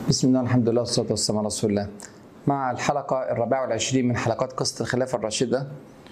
بسم الله الحمد لله والصلاة والسلام على رسول الله مع الحلقة الرابعة والعشرين من حلقات قصة الخلافة الراشدة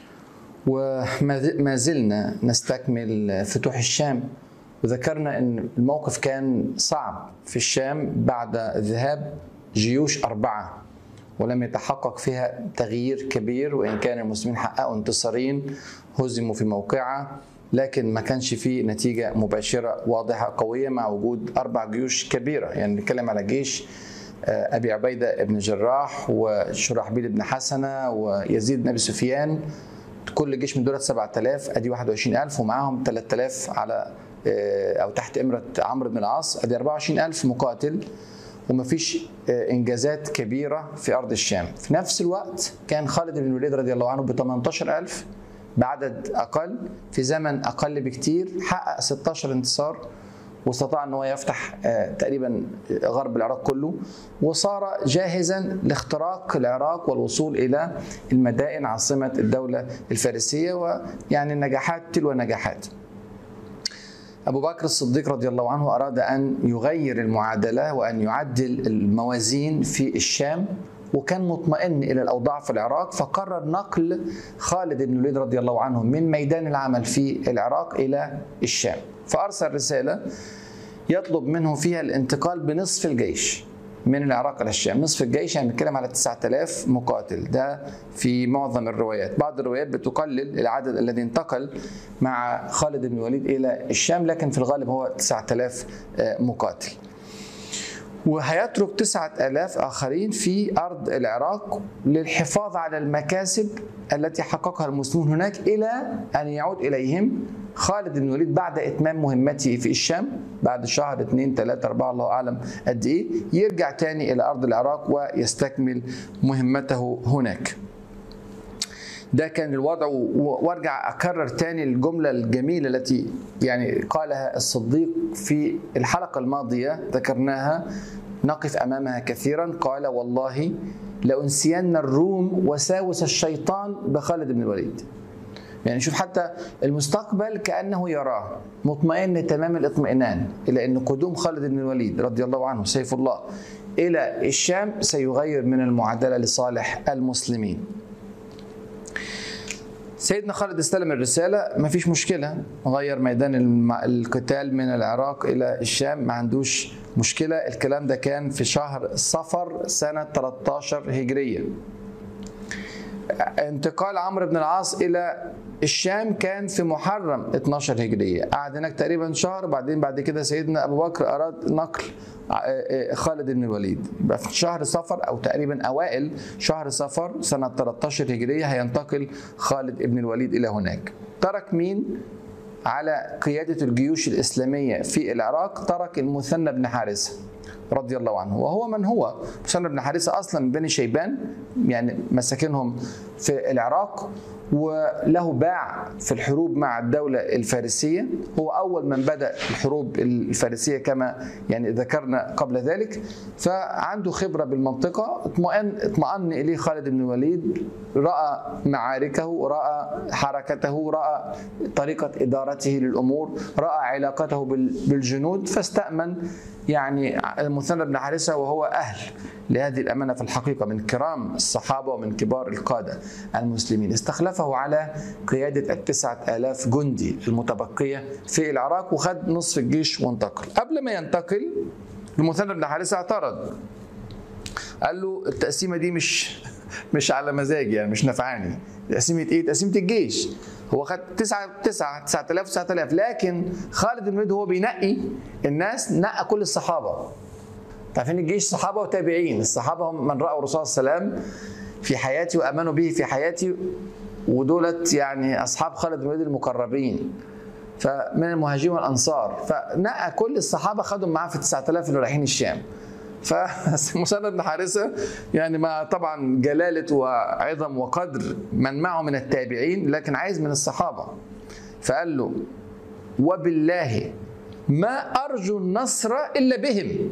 وما زلنا نستكمل فتوح الشام وذكرنا أن الموقف كان صعب في الشام بعد ذهاب جيوش أربعة ولم يتحقق فيها تغيير كبير وإن كان المسلمين حققوا انتصارين هزموا في موقعة لكن ما كانش فيه نتيجة مباشرة واضحة قوية مع وجود أربع جيوش كبيرة يعني نتكلم على جيش أبي عبيدة بن جراح وشرحبيل بن حسنة ويزيد بن أبي سفيان كل جيش من دول 7000 ادي 21000 ومعاهم 3000 على او تحت امره عمرو بن العاص ادي 24000 مقاتل ومفيش انجازات كبيره في ارض الشام في نفس الوقت كان خالد بن الوليد رضي الله عنه ب 18000 بعدد اقل في زمن اقل بكتير حقق 16 انتصار واستطاع ان هو يفتح تقريبا غرب العراق كله وصار جاهزا لاختراق العراق والوصول الى المدائن عاصمه الدوله الفارسيه ويعني النجاحات تلو نجاحات. ابو بكر الصديق رضي الله عنه اراد ان يغير المعادله وان يعدل الموازين في الشام وكان مطمئن الى الاوضاع في العراق فقرر نقل خالد بن الوليد رضي الله عنه من ميدان العمل في العراق الى الشام فارسل رساله يطلب منه فيها الانتقال بنصف الجيش من العراق الى الشام، نصف الجيش يعني بنتكلم على 9000 مقاتل، ده في معظم الروايات، بعض الروايات بتقلل العدد الذي انتقل مع خالد بن الوليد الى الشام لكن في الغالب هو 9000 مقاتل. وهيترك تسعة آلاف آخرين في أرض العراق للحفاظ على المكاسب التي حققها المسلمون هناك إلى أن يعود إليهم خالد بن الوليد بعد إتمام مهمته في الشام بعد شهر اثنين ثلاثة أربعة الله أعلم قد إيه يرجع تاني إلى أرض العراق ويستكمل مهمته هناك ده كان الوضع وارجع اكرر تاني الجمله الجميله التي يعني قالها الصديق في الحلقه الماضيه ذكرناها نقف امامها كثيرا قال والله لانسين الروم وساوس الشيطان بخالد بن الوليد يعني شوف حتى المستقبل كانه يراه مطمئن تمام الاطمئنان الى ان قدوم خالد بن الوليد رضي الله عنه سيف الله الى الشام سيغير من المعادله لصالح المسلمين سيدنا خالد استلم الرسالة ما فيش مشكلة غير ميدان القتال من العراق إلى الشام ما عندوش مشكلة الكلام ده كان في شهر صفر سنة 13 هجرية انتقال عمرو بن العاص إلى الشام كان في محرم 12 هجرية قعد هناك تقريبا شهر بعدين بعد كده سيدنا أبو بكر أراد نقل خالد بن الوليد يبقى في شهر صفر او تقريبا اوائل شهر صفر سنه 13 هجريه هينتقل خالد بن الوليد الى هناك ترك مين على قياده الجيوش الاسلاميه في العراق ترك المثنى بن حارثه رضي الله عنه وهو من هو مثنى بن حارثه اصلا من بني شيبان يعني مساكنهم في العراق وله باع في الحروب مع الدولة الفارسية هو أول من بدأ الحروب الفارسية كما يعني ذكرنا قبل ذلك فعنده خبرة بالمنطقة اطمئن اطمأن إليه خالد بن الوليد رأى معاركه رأى حركته رأى طريقة إدارته للأمور رأى علاقته بالجنود فاستأمن يعني المثنى بن حارثة وهو أهل لهذه الأمانة في الحقيقة من كرام الصحابة ومن كبار القادة المسلمين استخلفه على قيادة التسعة آلاف جندي المتبقية في العراق وخد نصف الجيش وانتقل قبل ما ينتقل المثنى بن حارثة اعترض قال له التقسيمة دي مش مش على مزاجي يعني مش نفعاني تقسيمة ايه؟ تقسيمة الجيش هو خد 9 9 9000 9000 لكن خالد بن الوليد هو بينقي الناس نقى كل الصحابه عارفين الجيش صحابه وتابعين الصحابه هم من راوا الرسول صلى الله عليه وسلم في حياتي وامنوا به في حياتي ودولت يعني اصحاب خالد بن الوليد المقربين فمن المهاجرين والانصار فنقى كل الصحابه خدهم معاه في 9000 اللي رايحين الشام فمسند بن حارثه يعني مع طبعا جلاله وعظم وقدر من معه من التابعين لكن عايز من الصحابه فقال له وبالله ما ارجو النصر الا بهم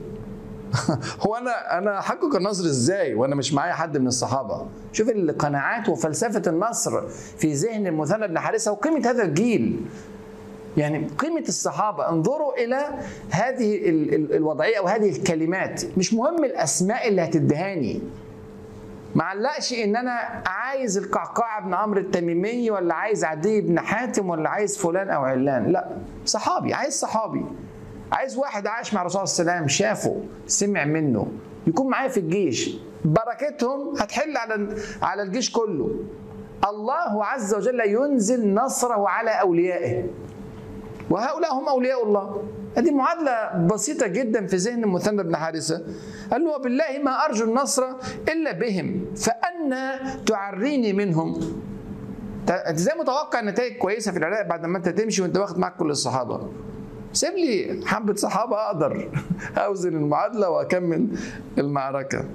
هو انا انا احقق النصر ازاي وانا مش معايا حد من الصحابه شوف القناعات وفلسفه النصر في ذهن المثنى بن حارثه وقيمه هذا الجيل يعني قيمة الصحابة انظروا إلى هذه الوضعية أو هذه الكلمات مش مهم الأسماء اللي هتدهاني ما علقش ان انا عايز القعقاع بن عمرو التميمي ولا عايز عدي بن حاتم ولا عايز فلان او علان لا صحابي عايز صحابي عايز واحد عاش مع الرسول صلى الله عليه وسلم شافه سمع منه يكون معايا في الجيش بركتهم هتحل على على الجيش كله الله عز وجل ينزل نصره على اوليائه وهؤلاء هم اولياء الله هذه معادلة بسيطة جدا في ذهن المثنى بن حارثة قال له بالله ما أرجو النصر إلا بهم فأنا تعريني منهم انت ازاي متوقع نتائج كويسه في العراق بعد ما انت تمشي وانت واخد معاك كل الصحابه سيب لي حبه صحابه اقدر اوزن المعادله واكمل المعركه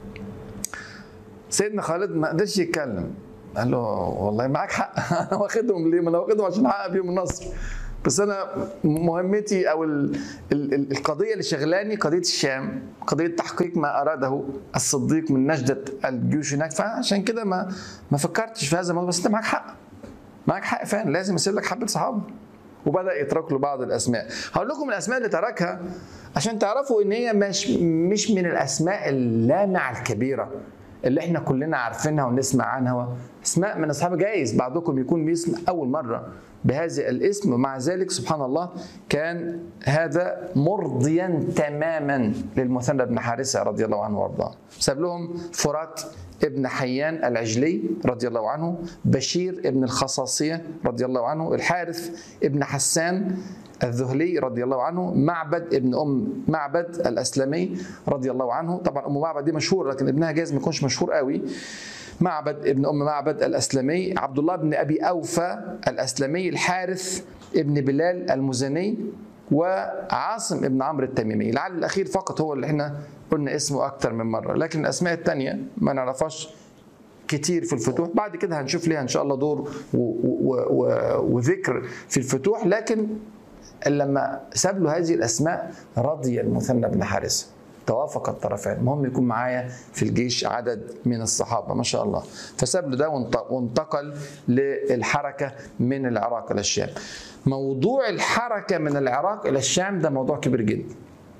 سيدنا خالد ما قدرش يتكلم قال له والله معاك حق انا واخدهم ليه ما انا واخدهم عشان احقق بيهم النصر بس انا مهمتي او القضيه اللي شغلاني قضيه الشام قضيه تحقيق ما اراده الصديق من نجده الجيوش هناك فعشان كده ما ما فكرتش في هذا الموضوع بس انت معاك حق معاك حق فعلا لازم اسيب لك حبه صحابه وبدا يترك له بعض الاسماء هقول لكم الاسماء اللي تركها عشان تعرفوا ان هي مش مش من الاسماء اللامعه الكبيره اللي احنا كلنا عارفينها ونسمع عنها اسماء من اصحاب جايز بعضكم يكون بيسمع اول مره بهذا الاسم ومع ذلك سبحان الله كان هذا مرضيا تماما للمثنى بن حارثه رضي الله عنه وارضاه ساب لهم فرات ابن حيان العجلي رضي الله عنه بشير ابن الخصاصية رضي الله عنه الحارث ابن حسان الذهلي رضي الله عنه معبد ابن ام معبد الاسلمي رضي الله عنه طبعا ام معبد دي مشهور لكن ابنها جايز ما يكونش مشهور قوي معبد ابن ام معبد الاسلمي عبد الله بن ابي اوفى الاسلمي الحارث ابن بلال المزني وعاصم ابن عمرو التميمي لعل الاخير فقط هو اللي احنا قلنا اسمه اكثر من مره لكن الاسماء الثانيه ما نعرفهاش كتير في الفتوح بعد كده هنشوف ليها ان شاء الله دور وذكر في الفتوح لكن لما ساب له هذه الاسماء رضي المثنى بن حارثه توافق الطرفين المهم يكون معايا في الجيش عدد من الصحابه ما شاء الله فساب له ده وانتقل للحركه من العراق الى الشام موضوع الحركه من العراق الى الشام ده موضوع كبير جدا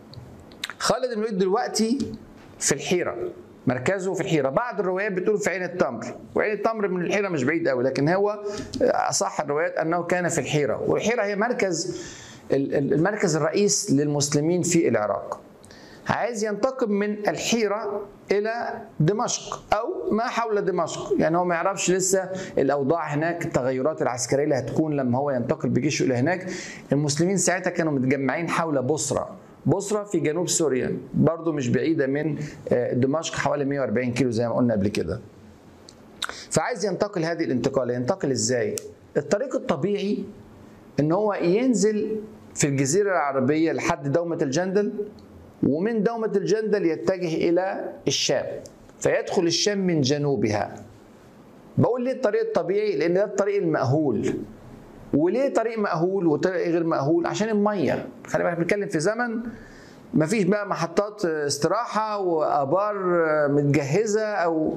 خالد بن الوليد دلوقتي في الحيره مركزه في الحيره بعض الروايات بتقول في عين التمر وعين التمر من الحيره مش بعيد قوي لكن هو اصح الروايات انه كان في الحيره والحيره هي مركز المركز الرئيس للمسلمين في العراق عايز ينتقل من الحيرة إلى دمشق أو ما حول دمشق يعني هو ما يعرفش لسه الأوضاع هناك التغيرات العسكرية اللي هتكون لما هو ينتقل بجيشه إلى هناك المسلمين ساعتها كانوا متجمعين حول بصرة بصرة في جنوب سوريا برضو مش بعيدة من دمشق حوالي 140 كيلو زي ما قلنا قبل كده فعايز ينتقل هذه الانتقال ينتقل ازاي الطريق الطبيعي ان هو ينزل في الجزيرة العربية لحد دومة الجندل ومن دومة الجندل يتجه إلى الشام فيدخل الشام من جنوبها بقول ليه الطريق الطبيعي لأن ده الطريق المأهول وليه طريق مأهول وطريق غير مأهول عشان المية خلي بالك بنتكلم في زمن مفيش بقى محطات استراحة وآبار متجهزة أو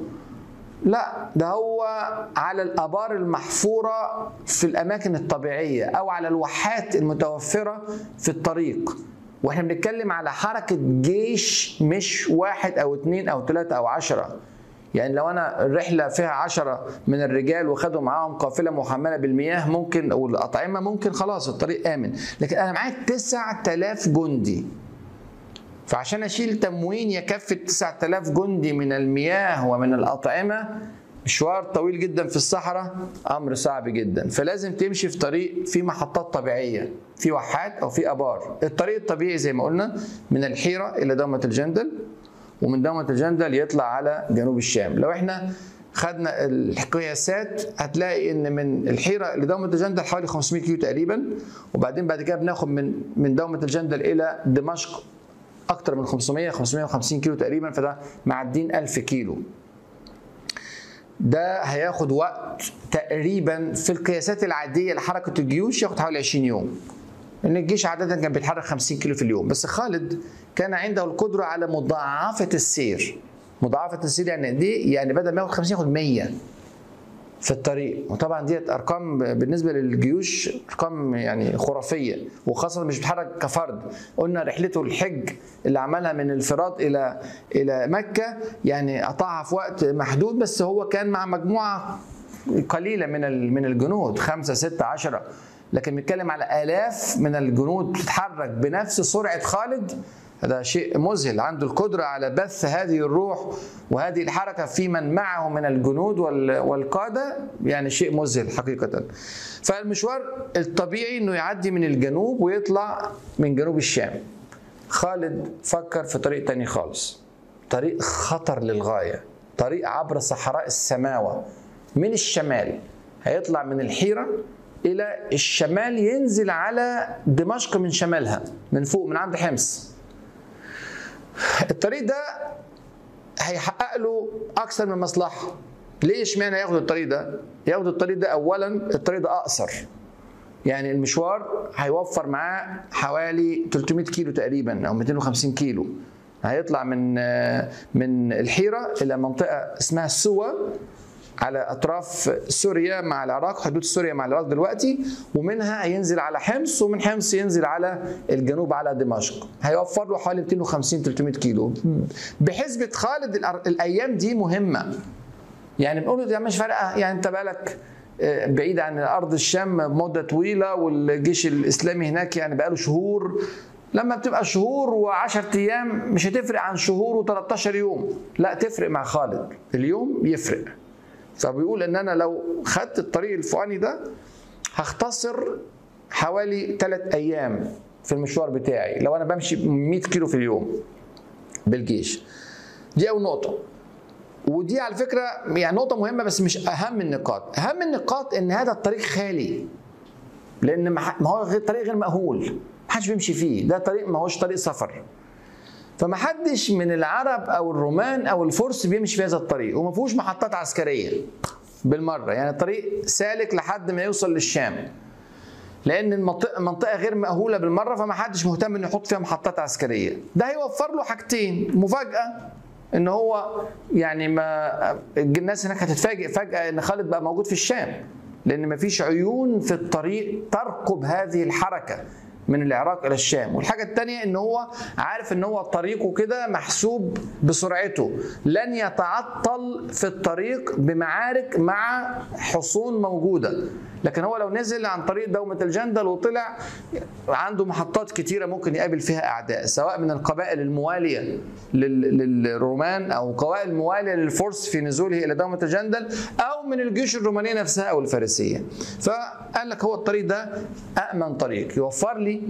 لا ده هو على الآبار المحفورة في الأماكن الطبيعية أو على الواحات المتوفرة في الطريق واحنا بنتكلم على حركة جيش مش واحد أو اتنين أو تلاتة أو عشرة يعني لو أنا الرحلة فيها عشرة من الرجال وخدوا معاهم قافلة محملة بالمياه ممكن أو الأطعمة ممكن خلاص الطريق آمن لكن أنا معايا 9000 جندي فعشان اشيل تموين يكفي 9000 جندي من المياه ومن الاطعمه مشوار طويل جدا في الصحراء امر صعب جدا فلازم تمشي في طريق في محطات طبيعيه في واحات او في ابار الطريق الطبيعي زي ما قلنا من الحيره الى دومه الجندل ومن دومه الجندل يطلع على جنوب الشام لو احنا خدنا القياسات هتلاقي ان من الحيره لدومه الجندل حوالي 500 كيلو تقريبا وبعدين بعد كده بناخد من من دومه الجندل الى دمشق اكتر من 500 550 كيلو تقريبا فده معدين 1000 كيلو ده هياخد وقت تقريبا في القياسات العاديه لحركه الجيوش ياخد حوالي 20 يوم ان الجيش عاده كان بيتحرك 50 كيلو في اليوم بس خالد كان عنده القدره على مضاعفه السير مضاعفه السير يعني دي يعني بدل ما ياخد 50 ياخد 100 في الطريق وطبعا ديت ارقام بالنسبه للجيوش ارقام يعني خرافيه وخاصه مش بيتحرك كفرد قلنا رحلته الحج اللي عملها من الفرات الى الى مكه يعني قطعها في وقت محدود بس هو كان مع مجموعه قليله من من الجنود خمسه سته عشره لكن بنتكلم على الاف من الجنود بتتحرك بنفس سرعه خالد هذا شيء مذهل عنده القدرة على بث هذه الروح وهذه الحركة في من معه من الجنود والقادة يعني شيء مذهل حقيقة فالمشوار الطبيعي انه يعدي من الجنوب ويطلع من جنوب الشام خالد فكر في طريق تاني خالص طريق خطر للغاية طريق عبر صحراء السماوة من الشمال هيطلع من الحيرة إلى الشمال ينزل على دمشق من شمالها من فوق من عند حمص الطريق ده هيحقق له اكثر من مصلحه ليه اشمعنى ياخد الطريق ده ياخد الطريق ده اولا الطريق ده اقصر يعني المشوار هيوفر معاه حوالي 300 كيلو تقريبا او 250 كيلو هيطلع من من الحيره الى منطقه اسمها سوا على اطراف سوريا مع العراق حدود سوريا مع العراق دلوقتي ومنها هينزل على حمص ومن حمص ينزل على الجنوب على دمشق هيوفر له حوالي 250 300 كيلو بحسبه خالد الايام دي مهمه يعني بنقول يا مش فارقه يعني انت بالك بعيد عن ارض الشام مده طويله والجيش الاسلامي هناك يعني بقاله شهور لما بتبقى شهور و10 ايام مش هتفرق عن شهور و13 يوم لا تفرق مع خالد اليوم يفرق فبيقول ان انا لو خدت الطريق الفوقاني ده هختصر حوالي ثلاث ايام في المشوار بتاعي لو انا بمشي 100 كيلو في اليوم بالجيش دي اول نقطه ودي على فكره يعني نقطه مهمه بس مش اهم النقاط اهم النقاط ان هذا الطريق خالي لان ما هو غير طريق غير مأهول ما حدش بيمشي فيه ده طريق ما هوش طريق سفر فما حدش من العرب او الرومان او الفرس بيمشي في هذا الطريق وما فيهوش محطات عسكريه بالمره يعني الطريق سالك لحد ما يوصل للشام لان المنطقه منطقه غير مأهوله بالمره فما حدش مهتم انه يحط فيها محطات عسكريه ده هيوفر له حاجتين مفاجاه ان هو يعني ما الناس هناك هتتفاجئ فجاه ان خالد بقى موجود في الشام لان ما فيش عيون في الطريق ترقب هذه الحركه من العراق الى الشام والحاجه الثانيه ان هو عارف ان هو طريقه كده محسوب بسرعته لن يتعطل في الطريق بمعارك مع حصون موجوده لكن هو لو نزل عن طريق دومة الجندل وطلع عنده محطات كتيرة ممكن يقابل فيها أعداء سواء من القبائل الموالية للرومان أو قبائل موالية للفرس في نزوله إلى دومة الجندل أو من الجيوش الرومانية نفسها أو الفارسية فقال لك هو الطريق ده أأمن طريق يوفر لي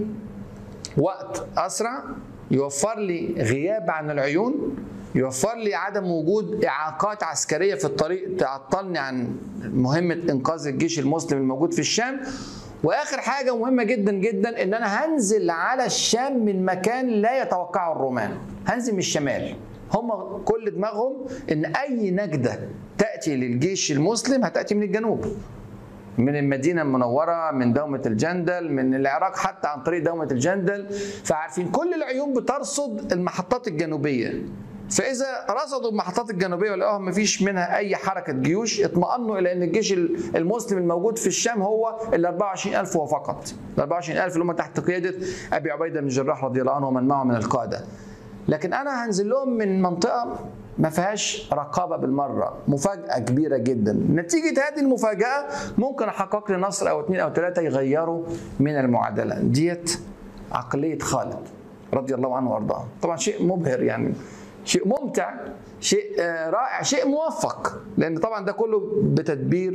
وقت أسرع يوفر لي غياب عن العيون يوفر لي عدم وجود اعاقات عسكريه في الطريق تعطلني عن مهمه انقاذ الجيش المسلم الموجود في الشام واخر حاجه مهمه جدا جدا ان انا هنزل على الشام من مكان لا يتوقعه الرومان هنزل من الشمال هم كل دماغهم ان اي نجده تاتي للجيش المسلم هتاتي من الجنوب من المدينة المنورة من دومة الجندل من العراق حتى عن طريق دومة الجندل فعارفين كل العيون بترصد المحطات الجنوبية فاذا رصدوا المحطات الجنوبيه ولقوها ما فيش منها اي حركه جيوش اطمأنوا الى ان الجيش المسلم الموجود في الشام هو ال 24000 هو فقط ال 24000 اللي هم تحت قياده ابي عبيده بن الجراح رضي الله عنه ومن معه من القاده لكن انا هنزل لهم من منطقه ما فيهاش رقابه بالمره مفاجاه كبيره جدا نتيجه هذه المفاجاه ممكن احقق لي نصر او اثنين او ثلاثه يغيروا من المعادله ديت عقليه خالد رضي الله عنه وارضاه طبعا شيء مبهر يعني شيء ممتع شيء رائع شيء موفق لان طبعا ده كله بتدبير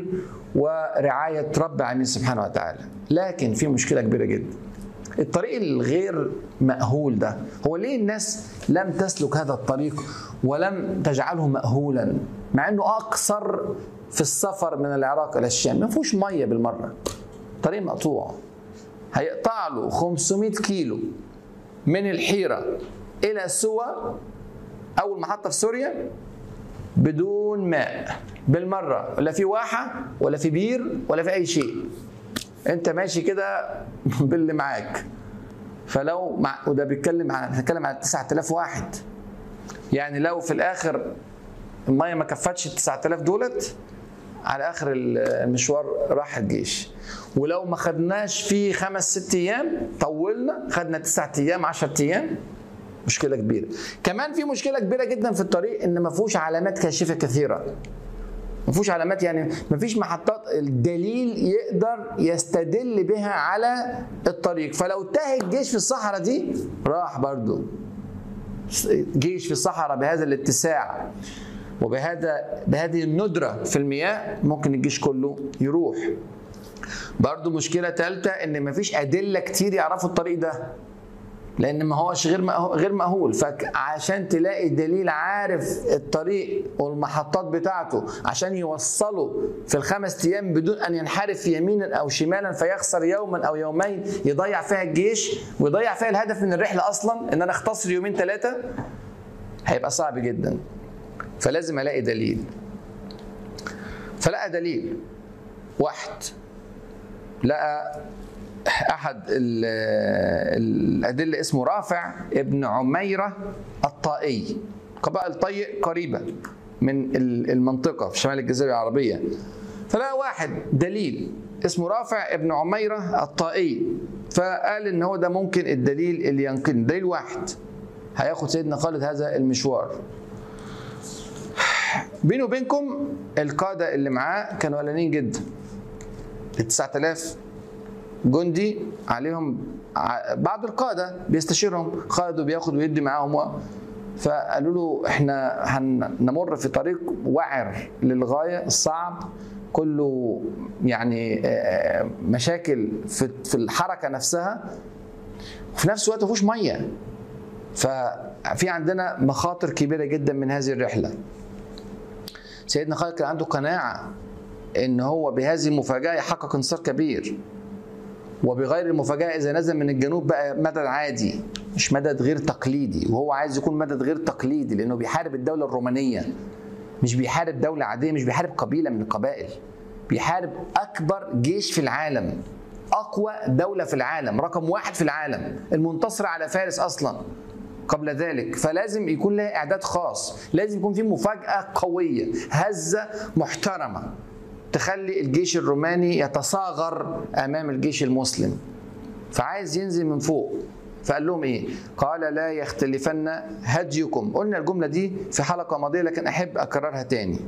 ورعايه رب العالمين سبحانه وتعالى لكن في مشكله كبيره جدا الطريق الغير مأهول ده هو ليه الناس لم تسلك هذا الطريق ولم تجعله مأهولا مع انه اقصر في السفر من العراق الى الشام ما فيهوش ميه بالمره طريق مقطوع هيقطع له 500 كيلو من الحيره الى سوى اول محطه في سوريا بدون ماء بالمره لا في واحه ولا في بير ولا في اي شيء انت ماشي كده باللي معاك فلو مع وده بيتكلم عن هنتكلم عن 9000 واحد يعني لو في الاخر الميه ما كفتش ال 9000 دولت على اخر المشوار راح الجيش ولو ما خدناش فيه خمس ست ايام طولنا خدنا تسعة ايام 10 ايام مشكله كبيره كمان في مشكله كبيره جدا في الطريق ان ما فيهوش علامات كاشفه كثيره ما فيهوش علامات يعني ما فيش محطات الدليل يقدر يستدل بها على الطريق فلو تاه الجيش في الصحراء دي راح برضو جيش في الصحراء بهذا الاتساع وبهذا بهذه الندرة في المياه ممكن الجيش كله يروح برضو مشكلة ثالثة ان مفيش أدلة كتير يعرفوا الطريق ده لان ما هوش غير غير مأهول فعشان تلاقي دليل عارف الطريق والمحطات بتاعته عشان يوصله في الخمس ايام بدون ان ينحرف يمينا او شمالا فيخسر يوما او يومين يضيع فيها الجيش ويضيع فيها الهدف من الرحله اصلا ان انا اختصر يومين ثلاثه هيبقى صعب جدا فلازم الاقي دليل فلقى دليل واحد لقى احد الادله اسمه رافع ابن عميره الطائي قبائل طي قريبه من المنطقه في شمال الجزيره العربيه فلقى واحد دليل اسمه رافع ابن عميره الطائي فقال ان هو ده ممكن الدليل اللي ينقذ دليل واحد هياخد سيدنا خالد هذا المشوار بينه وبينكم القاده اللي معاه كانوا قلقانين جدا ال 9000 جندي عليهم بعض القاده بيستشيرهم قائد وبياخد ويدي معاهم فقالوا له احنا هنمر في طريق وعر للغايه الصعب كله يعني مشاكل في الحركه نفسها وفي نفس الوقت مفيهوش ميه ففي عندنا مخاطر كبيره جدا من هذه الرحله سيدنا خالد كان عنده قناعه ان هو بهذه المفاجاه يحقق انتصار كبير وبغير المفاجاه اذا نزل من الجنوب بقى مدد عادي مش مدد غير تقليدي وهو عايز يكون مدد غير تقليدي لانه بيحارب الدوله الرومانيه مش بيحارب دوله عاديه مش بيحارب قبيله من القبائل بيحارب اكبر جيش في العالم اقوى دوله في العالم رقم واحد في العالم المنتصر على فارس اصلا قبل ذلك فلازم يكون لها اعداد خاص لازم يكون في مفاجاه قويه هزه محترمه تخلي الجيش الروماني يتصاغر امام الجيش المسلم فعايز ينزل من فوق فقال لهم ايه قال لا يختلفن هديكم قلنا الجمله دي في حلقه ماضيه لكن احب اكررها تاني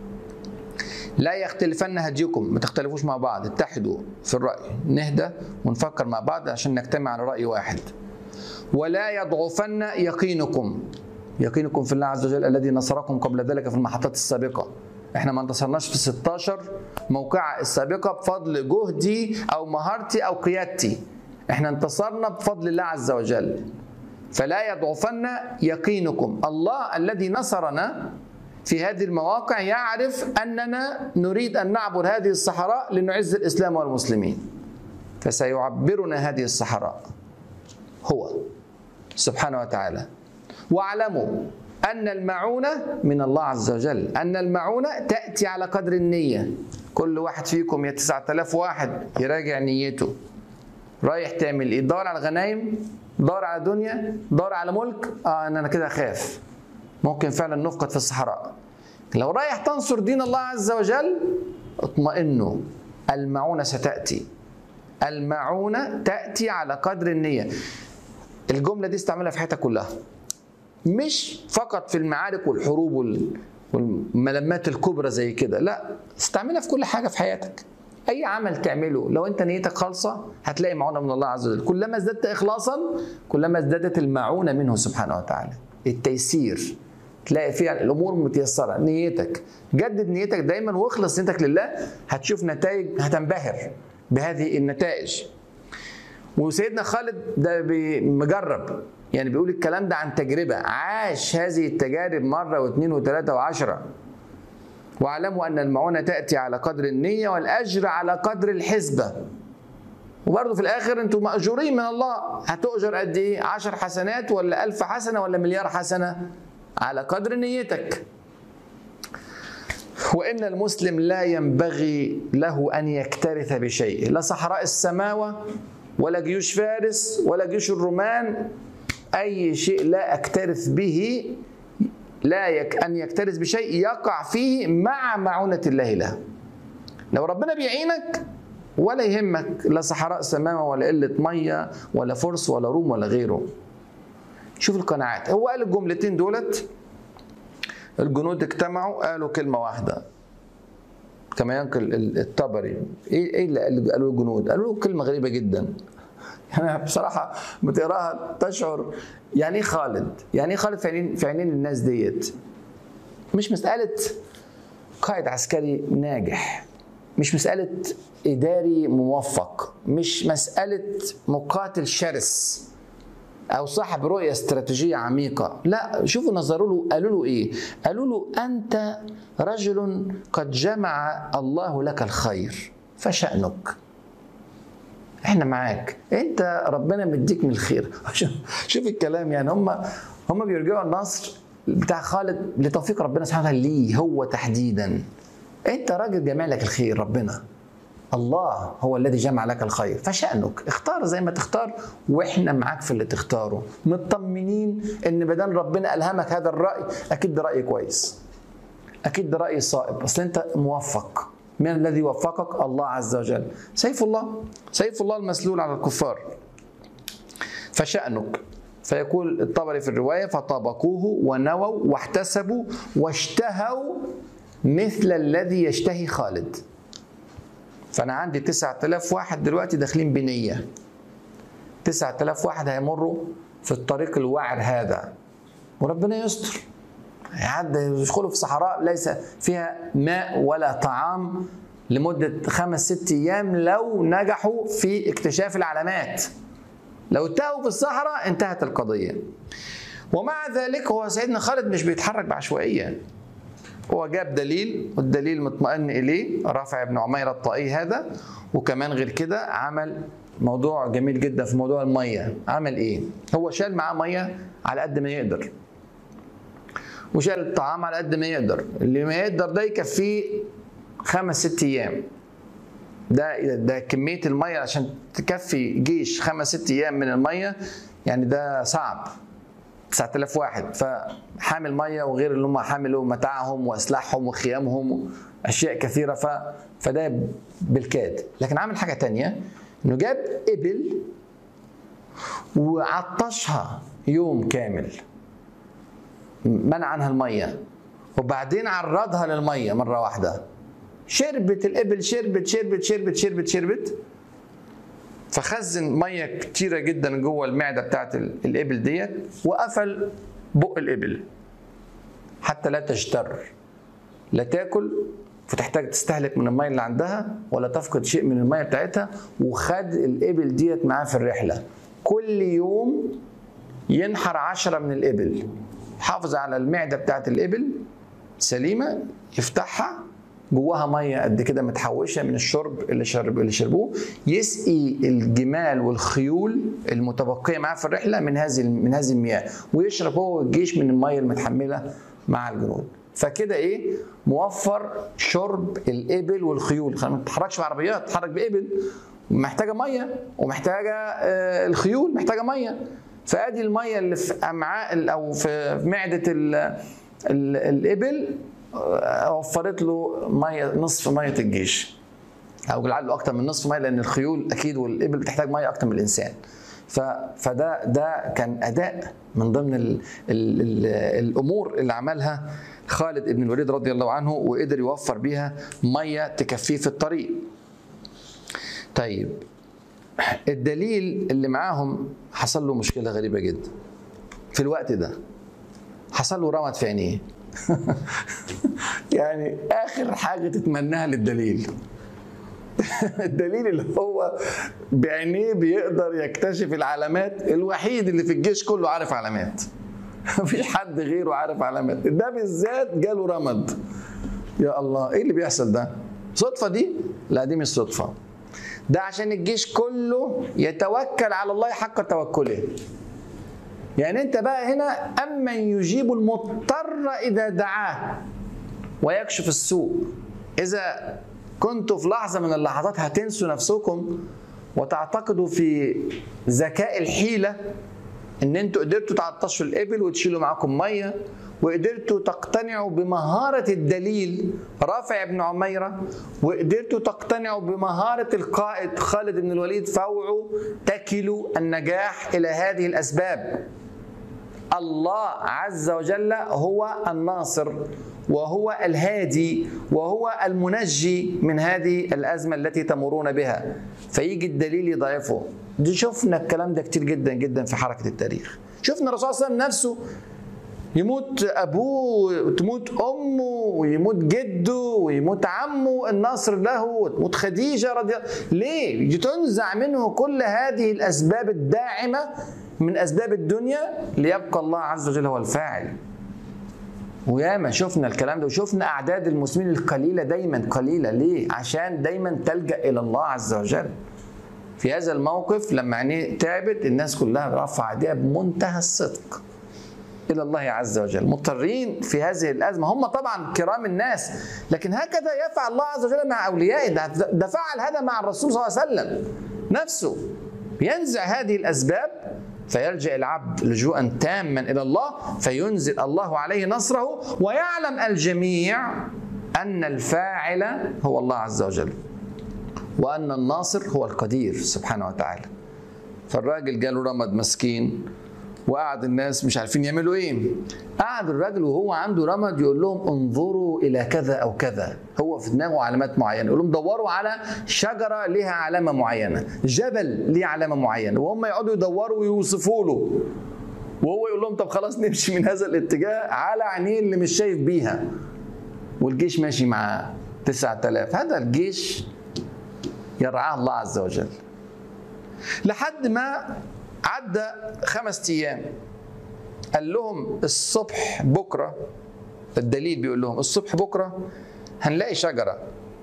لا يختلفن هديكم ما تختلفوش مع بعض اتحدوا في الراي نهدى ونفكر مع بعض عشان نجتمع على راي واحد ولا يضعفن يقينكم يقينكم في الله عز وجل الذي نصركم قبل ذلك في المحطات السابقه احنا ما انتصرناش في 16 موقعة السابقة بفضل جهدي أو مهارتي أو قيادتي احنا انتصرنا بفضل الله عز وجل فلا يضعفن يقينكم الله الذي نصرنا في هذه المواقع يعرف أننا نريد أن نعبر هذه الصحراء لنعز الإسلام والمسلمين فسيعبرنا هذه الصحراء هو سبحانه وتعالى واعلموا أن المعونة من الله عز وجل أن المعونة تأتي على قدر النية كل واحد فيكم يا 9000 واحد يراجع نيته رايح تعمل ايه دور على الغنايم دور على دنيا دور على ملك اه انا كده اخاف ممكن فعلا نفقد في الصحراء لو رايح تنصر دين الله عز وجل اطمئنوا المعونة ستأتي المعونة تأتي على قدر النية الجملة دي استعملها في حياتك كلها مش فقط في المعارك والحروب والملمات الكبرى زي كده لا استعملها في كل حاجه في حياتك اي عمل تعمله لو انت نيتك خالصه هتلاقي معونه من الله عز وجل كلما ازددت اخلاصا كلما ازدادت المعونه منه سبحانه وتعالى التيسير تلاقي فيها الامور متيسره نيتك جدد نيتك دايما واخلص نيتك لله هتشوف نتائج هتنبهر بهذه النتائج وسيدنا خالد ده مجرب يعني بيقول الكلام ده عن تجربة عاش هذه التجارب مرة واثنين وثلاثة وعشرة واعلموا أن المعونة تأتي على قدر النية والأجر على قدر الحسبة وبرضه في الآخر أنتم مأجورين من الله هتؤجر قد إيه؟ عشر حسنات ولا ألف حسنة ولا مليار حسنة على قدر نيتك وإن المسلم لا ينبغي له أن يكترث بشيء لا صحراء السماوة ولا جيوش فارس ولا جيوش الرومان أي شيء لا أكترث به لا يك أن يكترث بشيء يقع فيه مع معونة الله له لو ربنا بيعينك ولا يهمك لا صحراء سماوة ولا قلة مية ولا فرس ولا روم ولا غيره شوف القناعات هو قال الجملتين دولت الجنود اجتمعوا قالوا كلمة واحدة كما ينقل الطبري ايه ايه اللي قالوا الجنود؟ قالوا له كلمة غريبة جدا يعني بصراحة بتقراها تشعر يعني ايه خالد؟ يعني ايه خالد في عينين في عينين الناس ديت؟ مش مسألة قائد عسكري ناجح مش مسألة إداري موفق مش مسألة مقاتل شرس أو صاحب رؤية استراتيجية عميقة لا شوفوا نظروا له قالوا له إيه قالوا له أنت رجل قد جمع الله لك الخير فشأنك احنا معاك انت ربنا مديك من الخير شوف الكلام يعني هم هم بيرجعوا النصر بتاع خالد لتوفيق ربنا سبحانه وتعالى ليه هو تحديدا انت راجل جمع لك الخير ربنا الله هو الذي جمع لك الخير فشأنك اختار زي ما تختار واحنا معاك في اللي تختاره مطمنين ان بدل ربنا الهمك هذا الرأي اكيد ده رأي كويس اكيد ده رأي صائب اصل انت موفق من الذي وفقك الله عز وجل سيف الله سيف الله المسلول على الكفار فشأنك فيقول الطبري في الرواية فطابقوه ونووا واحتسبوا واشتهوا مثل الذي يشتهي خالد فأنا عندي 9000 واحد دلوقتي داخلين بنية 9000 واحد هيمروا في الطريق الوعر هذا وربنا يستر يعد يدخلوا في صحراء ليس فيها ماء ولا طعام لمدة خمس ست أيام لو نجحوا في اكتشاف العلامات لو تاهوا في الصحراء انتهت القضية ومع ذلك هو سيدنا خالد مش بيتحرك بعشوائية هو جاب دليل والدليل مطمئن إليه رافع بن عمير الطائي هذا وكمان غير كده عمل موضوع جميل جدا في موضوع المية عمل إيه؟ هو شال معاه مية على قد ما يقدر وشال الطعام على قد ما يقدر اللي ما يقدر ده يكفيه خمس ست أيام ده ده كميه الميه عشان تكفي جيش خمس ست ايام من الميه يعني ده صعب 9000 واحد فحامل ميه وغير اللي هم حاملوا متاعهم واسلحهم وخيامهم اشياء كثيره ف فده بالكاد لكن عامل حاجه تانية انه جاب ابل وعطشها يوم كامل منع عنها الميه وبعدين عرضها للميه مره واحده شربت الابل شربت شربت شربت شربت شربت فخزن ميه كتيره جدا جوه المعده بتاعت الابل ديت وقفل بق الابل حتى لا تجتر لا تاكل فتحتاج تستهلك من الميه اللي عندها ولا تفقد شيء من الميه بتاعتها وخد الابل ديت معاه في الرحله كل يوم ينحر عشرة من الابل حافظ على المعده بتاعت الابل سليمه يفتحها جواها ميه قد كده متحوشه من الشرب اللي شرب اللي شربوه يسقي الجمال والخيول المتبقيه معاه في الرحله من هذه من هذه المياه ويشرب هو والجيش من الميه المتحمله مع الجنود فكده ايه موفر شرب الابل والخيول ما تتحركش بعربيات تتحرك بابل محتاجه ميه ومحتاجه آه الخيول محتاجه ميه فادي الميه اللي في امعاء او في معده ال ال الابل وفرت له ميه نصف ميه الجيش او لعله اكتر من نصف ميه لان الخيول اكيد والابل بتحتاج ميه اكتر من الانسان ف... فده ده كان اداء من ضمن ال... ال... ال... الامور اللي عملها خالد بن الوليد رضي الله عنه وقدر يوفر بيها ميه تكفيه في الطريق طيب الدليل اللي معاهم حصل له مشكله غريبه جدا في الوقت ده حصل له رمد في عينيه يعني اخر حاجه تتمناها للدليل الدليل اللي هو بعينيه بيقدر يكتشف العلامات الوحيد اللي في الجيش كله عارف علامات مفيش حد غيره عارف علامات ده بالذات جاله رمد يا الله ايه اللي بيحصل ده صدفه دي لا دي مش صدفه ده عشان الجيش كله يتوكل على الله حق توكله يعني انت بقى هنا امن يجيب المضطر اذا دعاه ويكشف السوء اذا كنتوا في لحظه من اللحظات هتنسوا نفسكم وتعتقدوا في ذكاء الحيله ان انتوا قدرتوا تعطشوا الابل وتشيلوا معاكم ميه وقدرتوا تقتنعوا بمهارة الدليل رافع بن عميرة وقدرتوا تقتنعوا بمهارة القائد خالد بن الوليد فاوعوا تكلوا النجاح إلى هذه الأسباب الله عز وجل هو الناصر وهو الهادي وهو المنجي من هذه الأزمة التي تمرون بها فيجي الدليل يضعفه دي شفنا الكلام ده كتير جدا جدا في حركة التاريخ شفنا الرسول صلى الله عليه وسلم نفسه يموت ابوه وتموت امه ويموت جده ويموت عمه النصر له وتموت خديجه رضي الله ليه؟ تنزع منه كل هذه الاسباب الداعمه من اسباب الدنيا ليبقى الله عز وجل هو الفاعل. وياما شفنا الكلام ده وشفنا اعداد المسلمين القليله دايما قليله ليه؟ عشان دايما تلجا الى الله عز وجل. في هذا الموقف لما عينيه تعبت الناس كلها رفع ايديها بمنتهى الصدق. الى الله عز وجل مضطرين في هذه الازمه هم طبعا كرام الناس لكن هكذا يفعل الله عز وجل مع اوليائه ده, ده فعل هذا مع الرسول صلى الله عليه وسلم نفسه ينزع هذه الاسباب فيلجا العبد لجوءا تاما الى الله فينزل الله عليه نصره ويعلم الجميع ان الفاعل هو الله عز وجل وان الناصر هو القدير سبحانه وتعالى فالراجل جاله رمد مسكين وقعد الناس مش عارفين يعملوا ايه قعد الراجل وهو عنده رمد يقول لهم انظروا الى كذا او كذا هو في دماغه علامات معينه يقول لهم دوروا على شجره لها علامه معينه جبل ليه علامه معينه وهم يقعدوا يدوروا ويوصفوا له وهو يقول لهم طب خلاص نمشي من هذا الاتجاه على عينيه اللي مش شايف بيها والجيش ماشي معاه 9000 هذا الجيش يرعاه الله عز وجل لحد ما عدى خمس ايام قال لهم الصبح بكره الدليل بيقول لهم الصبح بكره هنلاقي شجره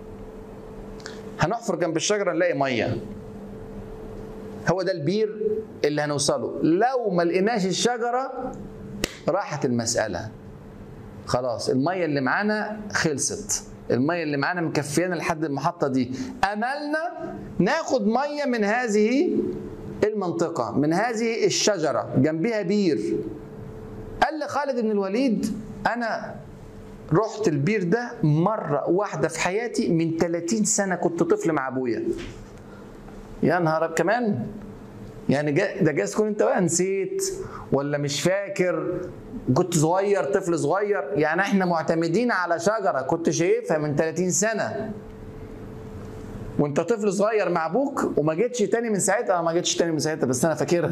هنحفر جنب الشجره نلاقي ميه هو ده البير اللي هنوصله لو ما لقيناش الشجره راحت المساله خلاص الميه اللي معانا خلصت الميه اللي معانا مكفيانا لحد المحطه دي املنا ناخد ميه من هذه المنطقة من هذه الشجرة جنبها بير قال لخالد بن الوليد أنا رحت البير ده مرة واحدة في حياتي من 30 سنة كنت طفل مع أبويا يا نهار كمان يعني جا ده جايز تكون انت بقى نسيت ولا مش فاكر كنت صغير طفل صغير يعني احنا معتمدين على شجره كنت شايفها من 30 سنه وانت طفل صغير مع ابوك وما جيتش تاني من ساعتها ما جيتش تاني من ساعتها بس انا فاكرها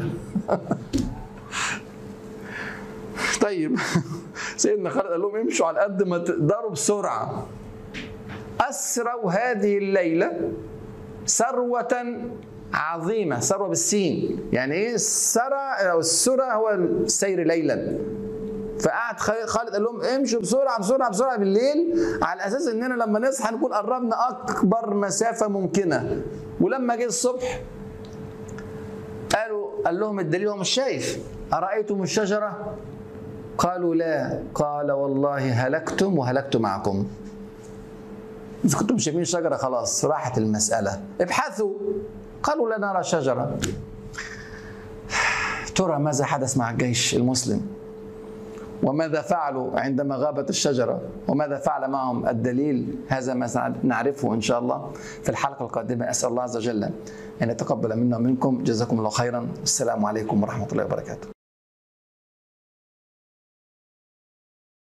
طيب سيدنا خالد قال لهم امشوا على قد ما تقدروا بسرعه اسروا هذه الليله ثروه عظيمه ثروه بالسين يعني ايه السرى او السرى هو السير ليلا فقعد خالد قال لهم امشوا بسرعه بسرعه بسرعه بالليل على اساس اننا لما نصحى نكون قربنا اكبر مسافه ممكنه ولما جه الصبح قالوا قال لهم الدليل هو مش شايف ارايتم الشجره قالوا لا قال والله هلكتم وهلكت معكم إذا كنتم شايفين الشجرة خلاص راحت المسألة ابحثوا قالوا لا نرى شجرة ترى ماذا حدث مع الجيش المسلم وماذا فعلوا عندما غابت الشجرة وماذا فعل معهم الدليل هذا ما نعرفه إن شاء الله في الحلقة القادمة أسأل الله عز وجل أن يتقبل منا ومنكم جزاكم الله خيرا السلام عليكم ورحمة الله وبركاته